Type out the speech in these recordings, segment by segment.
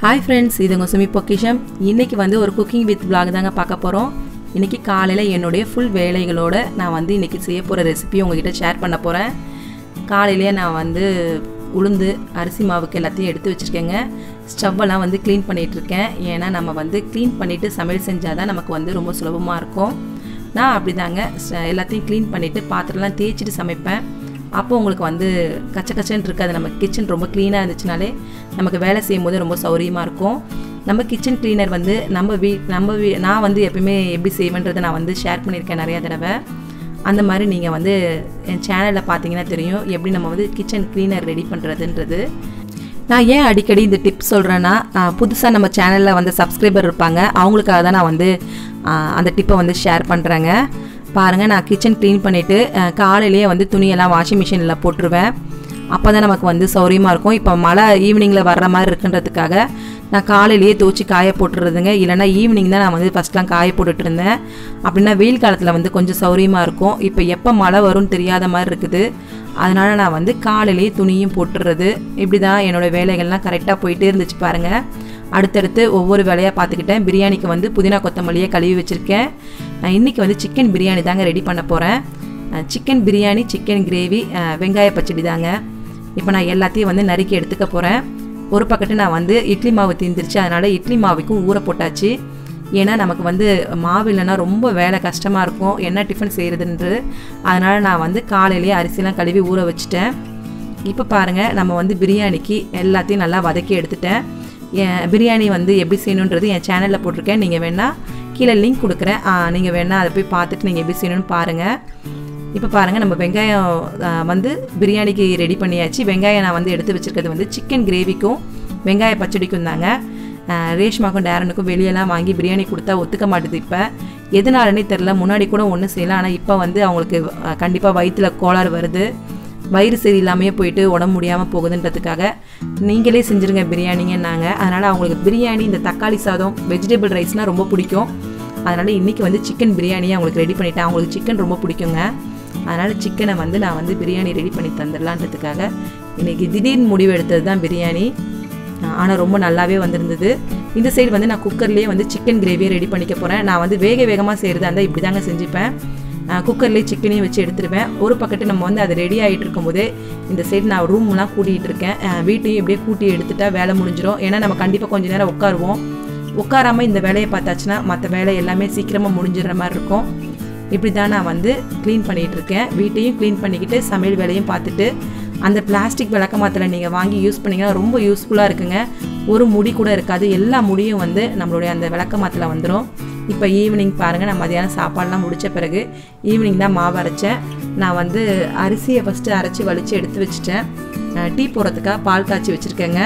hi friends இது உங்கள் சுமி பொக்கிஷம் இன்றைக்கி வந்து ஒரு குக்கிங் வித் vlog தாங்க பார்க்க போகிறோம் இன்றைக்கி காலையில் என்னுடைய ஃபுல் வேலைகளோட நான் வந்து இன்றைக்கி செய்ய போகிற ரெசிபி உங்ககிட்ட ஷேர் பண்ண போகிறேன் காலையிலேயே நான் வந்து உளுந்து அரிசி மாவுக்கு எல்லாத்தையும் எடுத்து வச்சுருக்கேங்க ஸ்டவ்வெல்லாம் வந்து க்ளீன் பண்ணிகிட்ருக்கேன் ஏன்னா நம்ம வந்து க்ளீன் பண்ணிவிட்டு சமையல் செஞ்சால் தான் நமக்கு வந்து ரொம்ப சுலபமாக இருக்கும் நான் அப்படி தாங்க எல்லாத்தையும் க்ளீன் பண்ணிவிட்டு பாத்திரம்லாம் தேய்ச்சிட்டு சமைப்பேன் அப்போ உங்களுக்கு வந்து கச்ச கச்சன்னு இருக்காது நம்ம கிச்சன் ரொம்ப க்ளீனாக இருந்துச்சுனாலே நமக்கு வேலை செய்யும் போது ரொம்ப சௌரியமாக இருக்கும் நம்ம கிச்சன் க்ளீனர் வந்து நம்ம வீ நம்ம வீ நான் வந்து எப்பயுமே எப்படி செய்வேன்றதை நான் வந்து ஷேர் பண்ணியிருக்கேன் நிறையா தடவை அந்த மாதிரி நீங்கள் வந்து என் சேனலில் பார்த்தீங்கன்னா தெரியும் எப்படி நம்ம வந்து கிச்சன் க்ளீனர் ரெடி பண்ணுறதுன்றது நான் ஏன் அடிக்கடி இந்த டிப் சொல்கிறேன்னா புதுசாக நம்ம சேனலில் வந்து சப்ஸ்கிரைபர் இருப்பாங்க அவங்களுக்காக தான் நான் வந்து ஆஹ், அந்த டிப்பை வந்து ஷேர் பண்ணுறேங்க பாருங்கள் நான் கிச்சன் க்ளீன் பண்ணிவிட்டு காலையிலேயே வந்து துணியெல்லாம் வாஷிங் மிஷினில் போட்டுருவேன் அப்போ தான் நமக்கு வந்து சௌரியமாக இருக்கும் இப்போ மழை ஈவினிங்கில் வர்ற மாதிரி இருக்குன்றதுக்காக நான் காலையிலேயே துவச்சி காய போட்டுறதுங்க இல்லைனா ஈவினிங் தான் நான் வந்து ஃபஸ்ட்லாம் காய போட்டுட்டு இருந்தேன் அப்படின்னா வெயில் காலத்தில் வந்து கொஞ்சம் சௌரியமாக இருக்கும் இப்போ எப்போ மழை வரும்னு தெரியாத மாதிரி இருக்குது அதனால் நான் வந்து காலையிலேயே துணியும் போட்டுறது இப்படி தான் என்னோடய வேலைகள்லாம் கரெக்டாக போயிட்டே இருந்துச்சு பாருங்கள் அடுத்தடுத்து ஒவ்வொரு வேலையாக பார்த்துக்கிட்டேன் பிரியாணிக்கு வந்து புதினா கொத்தமல்லியை கழுவி வச்சுருக்கேன் நான் இன்றைக்கி வந்து சிக்கன் பிரியாணி தாங்க ரெடி பண்ண போகிறேன் சிக்கன் பிரியாணி சிக்கன் கிரேவி வெங்காய பச்சடி தாங்க இப்போ நான் எல்லாத்தையும் வந்து நறுக்கி எடுத்துக்க போகிறேன் ஒரு பக்கத்து நான் வந்து இட்லி மாவு தீந்துருச்சு அதனால் இட்லி மாவுக்கும் ஊற போட்டாச்சு ஏன்னா நமக்கு வந்து மாவு இல்லைன்னா ரொம்ப வேலை கஷ்டமாக இருக்கும் என்ன டிஃபன் செய்கிறதுன்று அதனால் நான் வந்து காலையிலேயே அரிசிலாம் கழுவி ஊற வச்சுட்டேன் இப்போ பாருங்கள் நம்ம வந்து பிரியாணிக்கு எல்லாத்தையும் நல்லா வதக்கி எடுத்துட்டேன் என் பிரியாணி வந்து எப்படி செய்யணுன்றது என் சேனலில் போட்டிருக்கேன் நீங்கள் வேணால் கீழே லிங்க் கொடுக்குறேன் நீங்கள் வேணால் அதை போய் பார்த்துட்டு நீங்கள் எப்படி செய்யணும்னு பாருங்கள் இப்போ பாருங்கள் நம்ம வெங்காயம் ஆ, வந்து பிரியாணிக்கு ரெடி பண்ணியாச்சு வெங்காயம் நான் வந்து எடுத்து வச்சுருக்கிறது வந்து சிக்கன் கிரேவிக்கும் வெங்காய பச்சடிக்கும் தாங்க ஆ, ரேஷ்மாக்கும் டேரனுக்கும் வெளியெல்லாம் வாங்கி பிரியாணி கொடுத்தா ஒத்துக்க மாட்டுது இப்போ எதனாலனே தெரில முன்னாடி கூட ஒன்றும் செய்யலாம் ஆனால் இப்போ வந்து அவங்களுக்கு கண்டிப்பாக வயிற்றுல கோளாறு வருது வயிறு சரியில்லாமையே போயிட்டு உடம்பு முடியாமல் போகுதுன்றதுக்காக நீங்களே செஞ்சுருங்க பிரியாணிங்கன்னாங்க அதனால் அவங்களுக்கு பிரியாணி இந்த தக்காளி சாதம் வெஜிடபிள் ரைஸ்னால் ரொம்ப பிடிக்கும் அதனால் இன்றைக்கி வந்து சிக்கன் பிரியாணியை அவங்களுக்கு ரெடி பண்ணிட்டேன் அவங்களுக்கு சிக்கன் ரொம்ப பிடிக்குங்க அதனால் சிக்கனை வந்து நான் வந்து பிரியாணி ரெடி பண்ணி தந்துடலான்றதுக்காக இன்றைக்கி திடீர்னு முடிவு எடுத்தது தான் பிரியாணி ஆனால் ரொம்ப நல்லாவே வந்திருந்தது இந்த சைடு வந்து நான் குக்கர்லேயே வந்து சிக்கன் கிரேவியை ரெடி பண்ணிக்க போகிறேன் நான் வந்து வேக வேகமாக செய்கிறதா இருந்தால் இப்படி தாங்க செஞ்சுப்பேன் குக்கர்லேயே சிக்கனையும் வச்சு எடுத்துருவேன் ஒரு பக்கத்து நம்ம வந்து அது ரெடி ஆகிட்டு இருக்கும்போதே இந்த சைடு நான் ரூம்லாம் கூட்டிகிட்டு இருக்கேன் அஹ் வீட்டையும் இப்படியே கூட்டி எடுத்துட்டா வேலை முடிஞ்சிடும் ஏன்னா நம்ம கண்டிப்பாக கொஞ்ச நேரம் உட்காருவோம் உட்காராம இந்த வேலையை பார்த்தாச்சுன்னா மற்ற வேலை எல்லாமே சீக்கிரமாக முடிஞ்சிடுற மாதிரி இருக்கும் இப்படி தான் நான் வந்து க்ளீன் பண்ணிகிட்டு இருக்கேன் வீட்டையும் க்ளீன் பண்ணிக்கிட்டு சமையல் வேலையும் பார்த்துட்டு அந்த பிளாஸ்டிக் விளக்கமாத்தில் நீங்கள் வாங்கி யூஸ் பண்ணிங்கன்னா ரொம்ப யூஸ்ஃபுல்லாக இருக்குங்க ஒரு முடி கூட இருக்காது எல்லா முடியும் வந்து நம்மளுடைய அந்த விளக்கமாத்தில் வந்துடும் இப்போ ஈவினிங் பாருங்கள் நான் மதியானம் சாப்பாடெலாம் முடித்த பிறகு ஈவினிங் தான் மாவு அரைச்சேன் நான் வந்து அரிசியை ஃபஸ்ட்டு அரைச்சி வலித்து எடுத்து வச்சுட்டேன் அஹ் டீ போடுறதுக்காக பால் காய்ச்சி வச்சுருக்கேங்க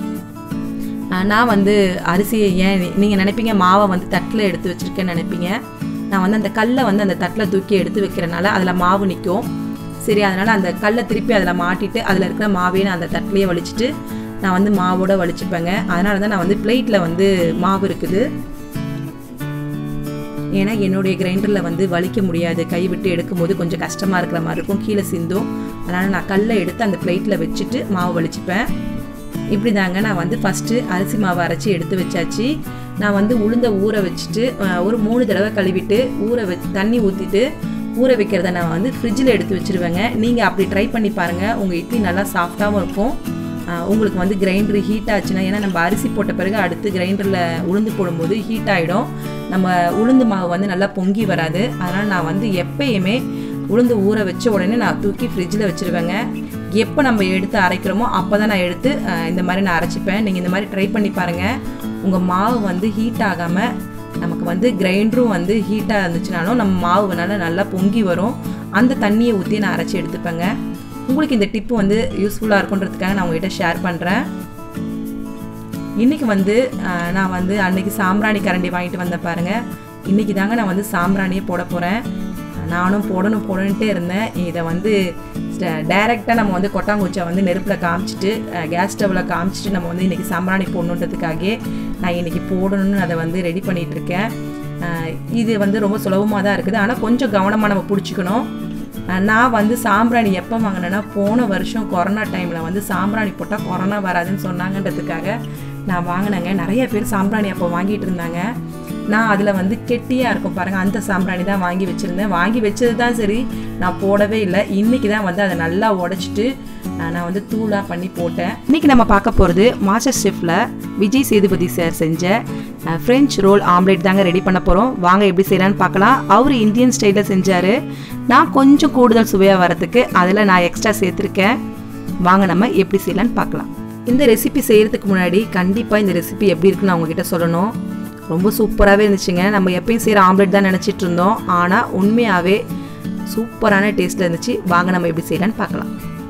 அஹ் நான் வந்து அரிசியை ஏன் நீங்கள் நினைப்பீங்க மாவை வந்து தட்டில் எடுத்து வச்சுருக்கேன்னு நினைப்பீங்க நான் வந்து அந்த கல்லை வந்து அந்த தட்டில் தூக்கி எடுத்து வைக்கிறனால அதில் மாவு நிற்கும் சரி அதனால் அந்த கல்லை திருப்பி அதில் மாட்டிட்டு அதில் இருக்கிற மாவையும் நான் அந்த தட்டிலேயே வலிச்சிட்டு நான் வந்து மாவோட வலிச்சுப்பேங்க அதனால தான் நான் வந்து பிளேட்டில் வந்து மாவு இருக்குது ஏன்னா என்னுடைய கிரைண்டரில் வந்து வலிக்க முடியாது கை விட்டு எடுக்கும்போது கொஞ்சம் கஷ்டமாக இருக்கிற மாதிரி இருக்கும் கீழே சிந்தும் அதனால் நான் கல்லை எடுத்து அந்த பிளேட்டில் வச்சுட்டு மாவு வலிச்சுப்பேன் இப்படி தாங்க நான் வந்து ஃபஸ்ட்டு அரிசி மாவு அரைச்சி எடுத்து வச்சாச்சு நான் வந்து உளுந்த ஊற வச்சுட்டு அஹ், ஒரு மூணு தடவை கழுவிட்டு ஊற வச்சு தண்ணி ஊற்றிட்டு ஊற வைக்கிறத நான் வந்து ஃப்ரிட்ஜில் எடுத்து வச்சுருவேங்க நீங்கள் அப்படி ட்ரை பண்ணி பாருங்கள் உங்கள் இட்லி நல்லா சாஃப்டாகவும் இருக்கும் அஹ், உங்களுக்கு வந்து கிரைண்டர் ஹீட் ஆச்சுன்னா ஏன்னா நம்ம அரிசி போட்ட பிறகு அடுத்து கிரைண்டரில் உளுந்து போடும்போது ஹீட் ஆகிடும் நம்ம உளுந்து மாவு வந்து நல்லா பொங்கி வராது அதனால் நான் வந்து எப்பயுமே உளுந்து ஊற வச்ச உடனே நான் தூக்கி ஃப்ரிட்ஜில் வச்சுருவேங்க எப்போ நம்ம எடுத்து அரைக்கிறோமோ அப்போ தான் நான் எடுத்து அஹ், இந்த மாதிரி நான் அரைச்சிப்பேன் நீங்கள் இந்த மாதிரி ட்ரை பண்ணி பாருங்கள் உங்கள் மாவு வந்து ஹீட் ஆகாமல் நமக்கு வந்து கிரைண்டரும் வந்து ஹீட்டாக இருந்துச்சுனாலும் நம்ம மாவு நல்லா நல்லா பொங்கி வரும் அந்த தண்ணியை ஊற்றி நான் அரைச்சி எடுத்துப்பேங்க உங்களுக்கு இந்த டிப்பு வந்து யூஸ்ஃபுல்லாக இருக்குன்றதுக்காக நான் உங்ககிட்ட ஷேர் பண்ணுறேன் இன்றைக்கி வந்து அஹ், நான் வந்து அன்னைக்கு சாம்பிராணி கரண்டி வாங்கிட்டு வந்தேன் பாருங்கள் இன்றைக்கி தாங்க நான் வந்து சாம்பிராணியே போட போகிறேன் நானும் போடணும் போடணுன்ட்டே இருந்தேன் இதை வந்து டைரெக்டாக நம்ம வந்து கொட்டாங்குச்சை வந்து நெருப்பில் காமிச்சிட்டு கேஸ் ஸ்டவ்வில் காமிச்சிட்டு நம்ம வந்து இன்றைக்கி சாம்பிராணி போடணுன்றதுக்காகவே நான் இன்றைக்கி போடணும்னு அதை வந்து ரெடி பண்ணிகிட்டு இருக்கேன் அஹ், இது வந்து ரொம்ப சுலபமாக தான் இருக்குது ஆனால் கொஞ்சம் கவனமாக நம்ம பிடிச்சிக்கணும் அஹ் நான் வந்து சாம்பிராணி எப்போ வாங்கினேன்னா போன வருஷம் கொரோனா டைமில் வந்து சாம்பிராணி போட்டால் கொரோனா வராதுன்னு சொன்னாங்கன்றதுக்காக நான் வாங்கினேங்க நிறைய பேர் சாம்பிராணி அப்போ வாங்கிட்டு இருந்தாங்க நான் அதில் வந்து கெட்டியாக இருக்கும் பாருங்கள் அந்த சாம்பிராணி தான் வாங்கி வச்சுருந்தேன் வாங்கி வச்சது தான் சரி நான் போடவே இல்லை இன்றைக்கி தான் வந்து அதை நல்லா உடச்சிட்டு நான் வந்து தூளாக பண்ணி போட்டேன் இன்றைக்கி நம்ம பார்க்க போகிறது மாஸ்டர் ஷெஃபில் விஜய் சேதுபதி சார் செஞ்ச ஃப்ரெஞ்ச் ரோல் ஆம்லேட் தாங்க ரெடி பண்ண போகிறோம் வாங்க எப்படி செய்யலான்னு பார்க்கலாம் அவர் இந்தியன் ஸ்டைலில் செஞ்சார் நான் கொஞ்சம் கூடுதல் சுவையாக வரத்துக்கு அதில் நான் எக்ஸ்ட்ரா சேர்த்துருக்கேன் வாங்க நம்ம எப்படி செய்யலான்னு பார்க்கலாம் இந்த ரெசிபி செய்கிறதுக்கு முன்னாடி கண்டிப்பாக இந்த ரெசிபி எப்படி இருக்குன்னு அவங்கக்கிட்ட சொல்லணும் ரொம்ப சூப்பராகவே இருந்துச்சுங்க நம்ம எப்பயும் செய்கிற ஆம்லெட் தான் நினச்சிட்டு இருந்தோம் ஆனால் உண்மையாகவே சூப்பரான டேஸ்ட்டில் இருந்துச்சு வாங்க நம்ம எப்படி செய்யலான்னு பார்க்கலாம்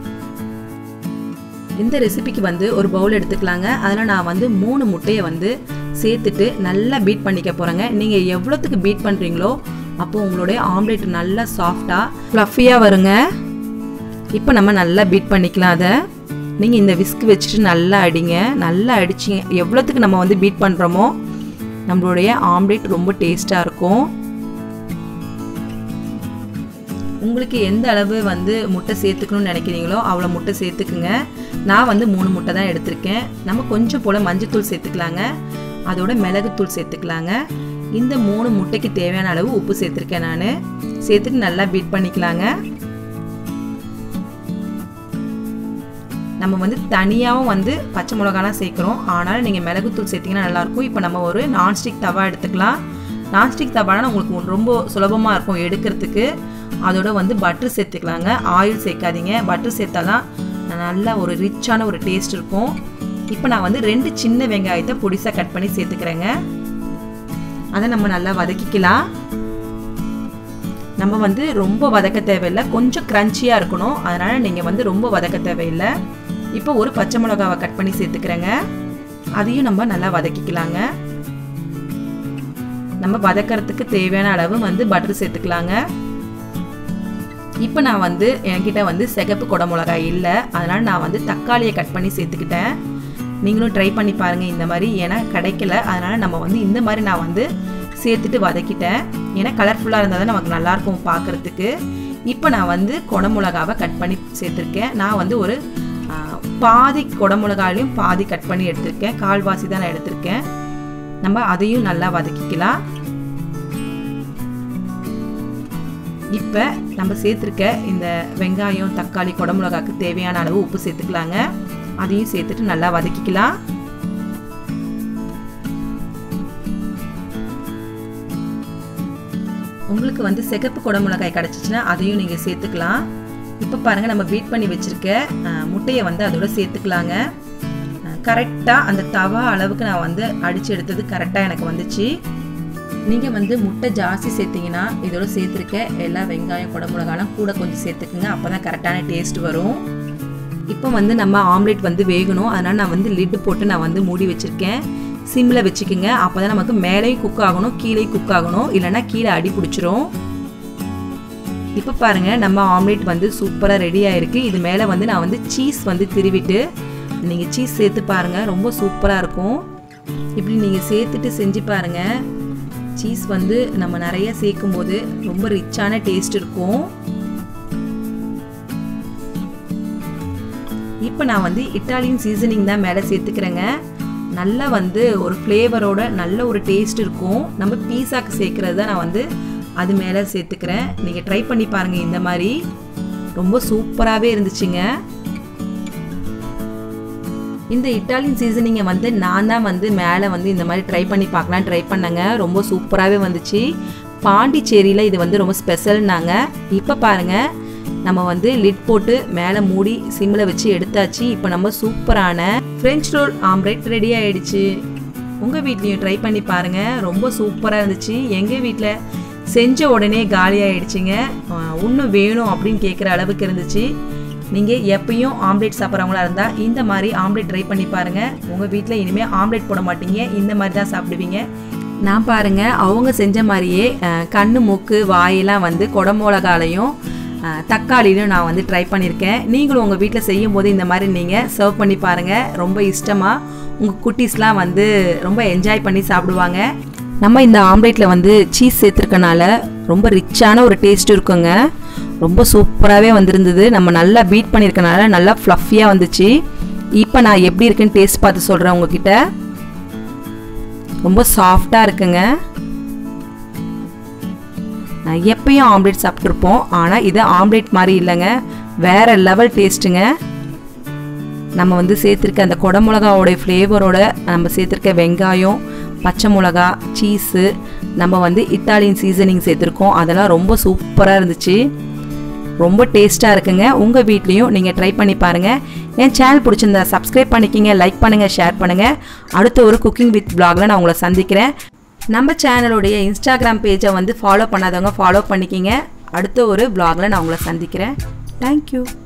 இந்த ரெசிபிக்கு வந்து ஒரு பவுல் எடுத்துக்கலாங்க அதில் நான் வந்து மூணு முட்டையை வந்து சேர்த்துட்டு நல்லா பீட் பண்ணிக்க போகிறேங்க நீங்கள் எவ்வளோத்துக்கு பீட் பண்ணுறீங்களோ அப்போது உங்களுடைய ஆம்லேட் நல்லா சாஃப்டாக ஃப்ளஃபியாக வருங்க இப்போ நம்ம நல்லா பீட் பண்ணிக்கலாம் அதை நீங்கள் இந்த விஸ்க் வச்சுட்டு நல்லா அடிங்க நல்லா அடிச்சிங்க எவ்வளோத்துக்கு நம்ம வந்து பீட் பண்ணுறோமோ நம்மளுடைய ஆம்லேட் ரொம்ப டேஸ்ட்டாக இருக்கும் உங்களுக்கு எந்த அளவு வந்து முட்டை சேர்த்துக்கணும்னு நினைக்கிறீங்களோ அவ்வளோ முட்டை சேர்த்துக்குங்க நான் வந்து மூணு முட்டை தான் எடுத்திருக்கேன் நம்ம கொஞ்சம் போல் மஞ்சத்தூள் சேர்த்துக்கலாங்க அதோட மிளகுத்தூள் சேர்த்துக்கலாங்க இந்த மூணு முட்டைக்கு தேவையான அளவு உப்பு சேர்த்துருக்கேன் நான் சேர்த்துட்டு நல்லா பீட் பண்ணிக்கலாங்க நம்ம வந்து தனியாகவும் வந்து பச்சை மிளகாலாம் சேர்க்குறோம் ஆனால் நீங்கள் மிளகுத்தூள் சேர்த்திங்கன்னா நல்லாயிருக்கும் இப்போ நம்ம ஒரு நான்ஸ்டிக் தவா எடுத்துக்கலாம் நான்ஸ்டிக் தவானா உங்களுக்கு ரொம்ப சுலபமாக இருக்கும் எடுக்கிறதுக்கு அதோட வந்து பட்டர் சேர்த்துக்கலாங்க ஆயில் சேர்க்காதீங்க பட்டர் சேர்த்தா தான் நல்ல ஒரு ரிச்சான ஒரு டேஸ்ட் இருக்கும் இப்போ நான் வந்து ரெண்டு சின்ன வெங்காயத்தை பொடிசாக கட் பண்ணி சேர்த்துக்கிறேங்க அதை நம்ம நல்லா வதக்கிக்கலாம் நம்ம வந்து ரொம்ப வதக்க தேவையில்லை கொஞ்சம் க்ரன்ச்சியாக இருக்கணும் அதனால் நீங்கள் வந்து ரொம்ப வதக்க தேவையில்லை இப்போ ஒரு பச்சை மிளகாவை கட் பண்ணி சேர்த்துக்கிறேங்க அதையும் நம்ம நல்லா வதக்கிக்கலாங்க நம்ம வதக்கிறதுக்கு தேவையான அளவு வந்து பட்டர் சேர்த்துக்கலாங்க இப்போ நான் வந்து என்கிட்ட வந்து சிகப்பு குட மிளகாய் இல்லை அதனால் நான் வந்து தக்காளியை கட் பண்ணி சேர்த்துக்கிட்டேன் நீங்களும் ட்ரை பண்ணி பாருங்கள் இந்த மாதிரி ஏன்னா கிடைக்கல அதனால் நம்ம வந்து இந்த மாதிரி நான் வந்து சேர்த்துட்டு வதக்கிட்டேன் ஏன்னா கலர்ஃபுல்லாக இருந்தால் தான் நமக்கு நல்லாயிருக்கும் பார்க்குறதுக்கு இப்போ நான் வந்து குடமிளகாவை கட் பண்ணி சேர்த்துருக்கேன் நான் வந்து ஒரு பாதி குடமிளகாலையும் பாதி கட் பண்ணி எடுத்திருக்கேன் கால்வாசி தான் நான் எடுத்திருக்கேன் நம்ம அதையும் நல்லா வதக்கிக்கலாம் இப்போ நம்ம சேர்த்துருக்க இந்த வெங்காயம் தக்காளி குடமிளகாக்கு தேவையான அளவு உப்பு சேர்த்துக்கலாங்க அதையும் சேர்த்துட்டு நல்லா வதக்கிக்கலாம் உங்களுக்கு வந்து சிகப்பு குடமிளகாய் கிடச்சிச்சின்னா அதையும் நீங்கள் சேர்த்துக்கலாம் இப்போ பாருங்கள் நம்ம பீட் பண்ணி வச்சுருக்க முட்டையை வந்து அதோட சேர்த்துக்கலாங்க கரெக்டாக அந்த தவா அளவுக்கு நான் வந்து அடித்து எடுத்தது கரெக்டாக எனக்கு வந்துச்சு நீங்கள் வந்து முட்டை ஜாஸ்தி சேர்த்திங்கன்னா இதோட சேர்த்துருக்க எல்லா வெங்காயம் குடமிளகாலாம் கூட கொஞ்சம் சேர்த்துக்குங்க அப்போ தான் கரெக்டான டேஸ்ட் வரும் இப்போ வந்து நம்ம ஆம்லேட் வந்து வேகணும் அதனால் நான் வந்து லிட்டு போட்டு நான் வந்து மூடி வச்சுருக்கேன் சிம்மில் வச்சுக்கோங்க அப்போ தான் நமக்கு மேலேயும் குக் ஆகணும் கீழேயும் குக் ஆகணும் இல்லைனா கீழே அடி பிடிச்சிரும் இப்போ பாருங்கள் நம்ம ஆம்லேட் வந்து சூப்பராக ரெடி ஆகிருக்கு இது மேலே வந்து நான் வந்து சீஸ் வந்து திருவிட்டு நீங்கள் சீஸ் சேர்த்து பாருங்கள் ரொம்ப சூப்பராக இருக்கும் இப்படி நீங்கள் சேர்த்துட்டு செஞ்சு பாருங்கள் சீஸ் வந்து நம்ம நிறைய சேர்க்கும் போது ரொம்ப ரிச்சான டேஸ்ட் இருக்கும் இப்போ நான் வந்து இட்டாலியன் சீசனிங் தான் மேலே சேர்த்துக்கிறேங்க நல்லா வந்து ஒரு ஃப்ளேவரோட நல்ல ஒரு டேஸ்ட் இருக்கும் நம்ம பீஸாக்கு சேர்க்குறது தான் நான் வந்து அது மேலே சேர்த்துக்கிறேன் நீங்கள் ட்ரை பண்ணி பாருங்கள் இந்த மாதிரி ரொம்ப சூப்பராகவே இருந்துச்சுங்க இந்த இட்டாலியன் சீசனிங்கை வந்து நான் தான் வந்து மேலே வந்து இந்த மாதிரி ட்ரை பண்ணி பார்க்கலாம் ட்ரை பண்ணேங்க ரொம்ப சூப்பராகவே வந்துச்சு பாண்டிச்சேரியில் இது வந்து ரொம்ப ஸ்பெஷல்னாங்க இப்போ பாருங்கள் நம்ம வந்து லிட் போட்டு மேலே மூடி சிம்மில் வச்சு எடுத்தாச்சு இப்போ நம்ம சூப்பரான ஃப்ரெஞ்ச் ரோல் ஆம்லேட் ரெடி ஆயிடுச்சு உங்கள் வீட்லேயும் ட்ரை பண்ணி பாருங்கள் ரொம்ப சூப்பராக இருந்துச்சு எங்கள் வீட்டில் செஞ்ச உடனே காலி ஆயிடுச்சுங்க இன்னும் வேணும் அப்படின்னு கேட்குற அளவுக்கு இருந்துச்சு நீங்கள் எப்பயும் ஆம்லேட் சாப்பிட்றவங்களா இருந்தால் இந்த மாதிரி ஆம்லேட் ட்ரை பண்ணி பாருங்கள் உங்கள் வீட்டில் இனிமேல் ஆம்லேட் போட மாட்டீங்க இந்த மாதிரி தான் சாப்பிடுவீங்க நான் பாருங்கள் அவங்க செஞ்ச மாதிரியே கண்ணு மூக்கு வாயெல்லாம் வந்து குடமிளகாலையும் தக்காளிலையும் நான் வந்து ட்ரை பண்ணியிருக்கேன் நீங்களும் உங்கள் வீட்டில் செய்யும் போது இந்த மாதிரி நீங்கள் சர்வ் பண்ணி பாருங்கள் ரொம்ப இஷ்டமாக உங்கள் குட்டீஸ்லாம் வந்து ரொம்ப என்ஜாய் பண்ணி சாப்பிடுவாங்க நம்ம இந்த ஆம்லேட்டில் வந்து சீஸ் சேர்த்துருக்கனால ரொம்ப ரிச்சான ஒரு டேஸ்ட் இருக்குங்க ரொம்ப சூப்பராகவே வந்திருந்தது நம்ம நல்லா பீட் பண்ணியிருக்கனால நல்லா ஃப்ளஃபியாக வந்துச்சு இப்போ நான் எப்படி இருக்குன்னு டேஸ்ட் பார்த்து சொல்கிறேன் உங்ககிட்ட ரொம்ப சாஃப்டாக இருக்குங்க எப்பயும் ஆம்லேட் சாப்பிட்ருப்போம் ஆனால் இது ஆம்லேட் மாதிரி இல்லைங்க வேறு லெவல் டேஸ்ட்டுங்க நம்ம வந்து சேர்த்துருக்க அந்த குடமிளகாவோடைய ஃப்ளேவரோட நம்ம சேர்த்துருக்க வெங்காயம் பச்சை மிளகா சீஸு நம்ம வந்து இத்தாலியன் சீசனிங் சேர்த்துருக்கோம் அதெல்லாம் ரொம்ப சூப்பராக இருந்துச்சு ரொம்ப டேஸ்ட்டாக இருக்குங்க உங்கள் வீட்லேயும் நீங்கள் ட்ரை பண்ணி பாருங்கள் என் சேனல் பிடிச்சிருந்தா சப்ஸ்கிரைப் பண்ணிக்கிங்க லைக் பண்ணுங்கள் ஷேர் பண்ணுங்கள் அடுத்த ஒரு குக்கிங் வித் பிளாகில் நான் உங்களை சந்திக்கிறேன் நம்ம சேனலுடைய இன்ஸ்டாகிராம் பேஜை வந்து ஃபாலோ பண்ணாதவங்க ஃபாலோ பண்ணிக்கிங்க அடுத்த ஒரு பிளாகில் நான் உங்களை சந்திக்கிறேன் தேங்க்யூ